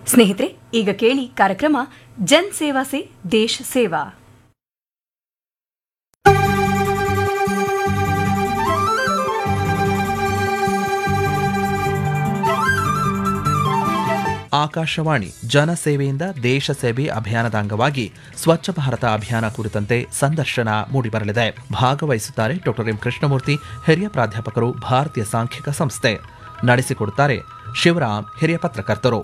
ಸ್ನೇಹಿತರೆ ಈಗ ಕೇಳಿ ಕಾರ್ಯಕ್ರಮ ಜನ್ ಸೇವಾ ಸೇ ದೇಶ ಸೇವಾ ಆಕಾಶವಾಣಿ ಜನಸೇವೆಯಿಂದ ದೇಶ ಸೇವೆ ಅಭಿಯಾನದ ಅಂಗವಾಗಿ ಸ್ವಚ್ಛ ಭಾರತ ಅಭಿಯಾನ ಕುರಿತಂತೆ ಸಂದರ್ಶನ ಮೂಡಿಬರಲಿದೆ ಭಾಗವಹಿಸುತ್ತಾರೆ ಡಾಕ್ಟರ್ ಎಂ ಕೃಷ್ಣಮೂರ್ತಿ ಹಿರಿಯ ಪ್ರಾಧ್ಯಾಪಕರು ಭಾರತೀಯ ಸಾಂಖ್ಯಿಕ ಸಂಸ್ಥೆ ನಡೆಸಿಕೊಡುತ್ತಾರೆ ಶಿವರಾಮ್ ಹಿರಿಯ ಪತ್ರಕರ್ತರು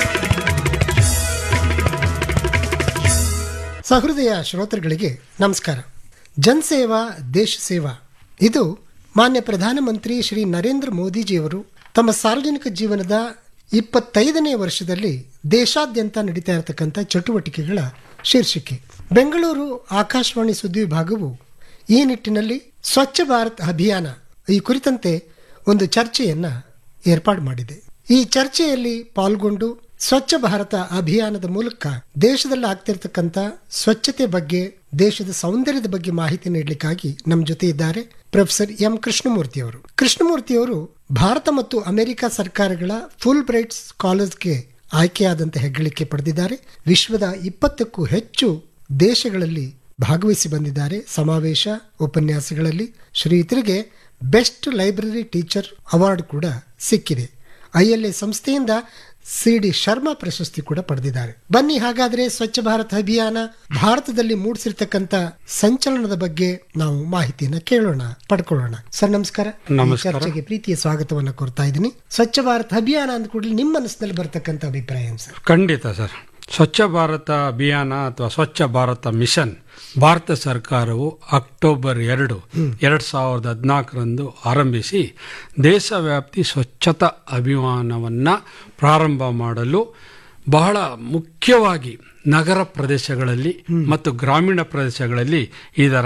ಸಹೃದಯ ಶ್ರೋತೃಗಳಿಗೆ ನಮಸ್ಕಾರ ಜನಸೇವಾ ದೇಶ ಸೇವಾ ಇದು ಮಾನ್ಯ ಪ್ರಧಾನಮಂತ್ರಿ ಶ್ರೀ ನರೇಂದ್ರ ಮೋದಿಜಿಯವರು ತಮ್ಮ ಸಾರ್ವಜನಿಕ ಜೀವನದ ಇಪ್ಪತ್ತೈದನೇ ವರ್ಷದಲ್ಲಿ ದೇಶಾದ್ಯಂತ ನಡೀತಾ ಇರತಕ್ಕಂಥ ಚಟುವಟಿಕೆಗಳ ಶೀರ್ಷಿಕೆ ಬೆಂಗಳೂರು ಆಕಾಶವಾಣಿ ಸುದ್ದಿ ವಿಭಾಗವು ಈ ನಿಟ್ಟಿನಲ್ಲಿ ಸ್ವಚ್ಛ ಭಾರತ್ ಅಭಿಯಾನ ಈ ಕುರಿತಂತೆ ಒಂದು ಚರ್ಚೆಯನ್ನ ಏರ್ಪಾಡು ಮಾಡಿದೆ ಈ ಚರ್ಚೆಯಲ್ಲಿ ಪಾಲ್ಗೊಂಡು ಸ್ವಚ್ಛ ಭಾರತ ಅಭಿಯಾನದ ಮೂಲಕ ದೇಶದಲ್ಲಿ ಆಗ್ತಿರ್ತಕ್ಕಂಥ ಸ್ವಚ್ಛತೆ ಬಗ್ಗೆ ದೇಶದ ಸೌಂದರ್ಯದ ಬಗ್ಗೆ ಮಾಹಿತಿ ನೀಡಲಿಕ್ಕಾಗಿ ನಮ್ಮ ಜೊತೆ ಇದ್ದಾರೆ ಪ್ರೊಫೆಸರ್ ಎಂ ಕೃಷ್ಣಮೂರ್ತಿ ಅವರು ಕೃಷ್ಣಮೂರ್ತಿ ಅವರು ಭಾರತ ಮತ್ತು ಅಮೆರಿಕ ಸರ್ಕಾರಗಳ ಫುಲ್ ಬ್ರೈಟ್ ಸ್ಕಾಲರ್ಸ್ಗೆ ಆಯ್ಕೆಯಾದಂತೆ ಹೆಗ್ಗಳಿಕೆ ಪಡೆದಿದ್ದಾರೆ ವಿಶ್ವದ ಇಪ್ಪತ್ತಕ್ಕೂ ಹೆಚ್ಚು ದೇಶಗಳಲ್ಲಿ ಭಾಗವಹಿಸಿ ಬಂದಿದ್ದಾರೆ ಸಮಾವೇಶ ಉಪನ್ಯಾಸಗಳಲ್ಲಿ ಶ್ರೀಯುತರಿಗೆ ಬೆಸ್ಟ್ ಲೈಬ್ರರಿ ಟೀಚರ್ ಅವಾರ್ಡ್ ಕೂಡ ಸಿಕ್ಕಿದೆ ಐಎಲ್ಎ ಸಂಸ್ಥೆಯಿಂದ ಸಿ ಡಿ ಶರ್ಮಾ ಪ್ರಶಸ್ತಿ ಕೂಡ ಪಡೆದಿದ್ದಾರೆ ಬನ್ನಿ ಹಾಗಾದ್ರೆ ಸ್ವಚ್ಛ ಭಾರತ್ ಅಭಿಯಾನ ಭಾರತದಲ್ಲಿ ಮೂಡಿಸಿರ್ತಕ್ಕಂಥ ಸಂಚಲನದ ಬಗ್ಗೆ ನಾವು ಮಾಹಿತಿಯನ್ನ ಕೇಳೋಣ ಪಡ್ಕೊಳ್ಳೋಣ ಸರ್ ನಮಸ್ಕಾರ ಈ ಚರ್ಚೆಗೆ ಪ್ರೀತಿಯ ಸ್ವಾಗತವನ್ನ ಕೋರ್ತಾ ಇದ್ದೀನಿ ಸ್ವಚ್ಛ ಭಾರತ್ ಅಭಿಯಾನ ಅಂದ ಕೂಡಲೇ ನಿಮ್ಮ ಮನಸ್ಸಿನಲ್ಲಿ ಬರ್ತಕ್ಕಂಥ ಅಭಿಪ್ರಾಯ ಏನು ಸರ್ ಖಂಡಿತ ಸರ್ ಸ್ವಚ್ಛ ಭಾರತ ಅಭಿಯಾನ ಅಥವಾ ಸ್ವಚ್ಛ ಭಾರತ ಮಿಷನ್ ಭಾರತ ಸರ್ಕಾರವು ಅಕ್ಟೋಬರ್ ಎರಡು ಎರಡ್ ಸಾವಿರದ ಹದಿನಾಲ್ಕರಂದು ಆರಂಭಿಸಿ ದೇಶವ್ಯಾಪ್ತಿ ಸ್ವಚ್ಛತಾ ಅಭಿಯಾನವನ್ನ ಪ್ರಾರಂಭ ಮಾಡಲು ಬಹಳ ಮುಖ್ಯವಾಗಿ ನಗರ ಪ್ರದೇಶಗಳಲ್ಲಿ ಮತ್ತು ಗ್ರಾಮೀಣ ಪ್ರದೇಶಗಳಲ್ಲಿ ಇದರ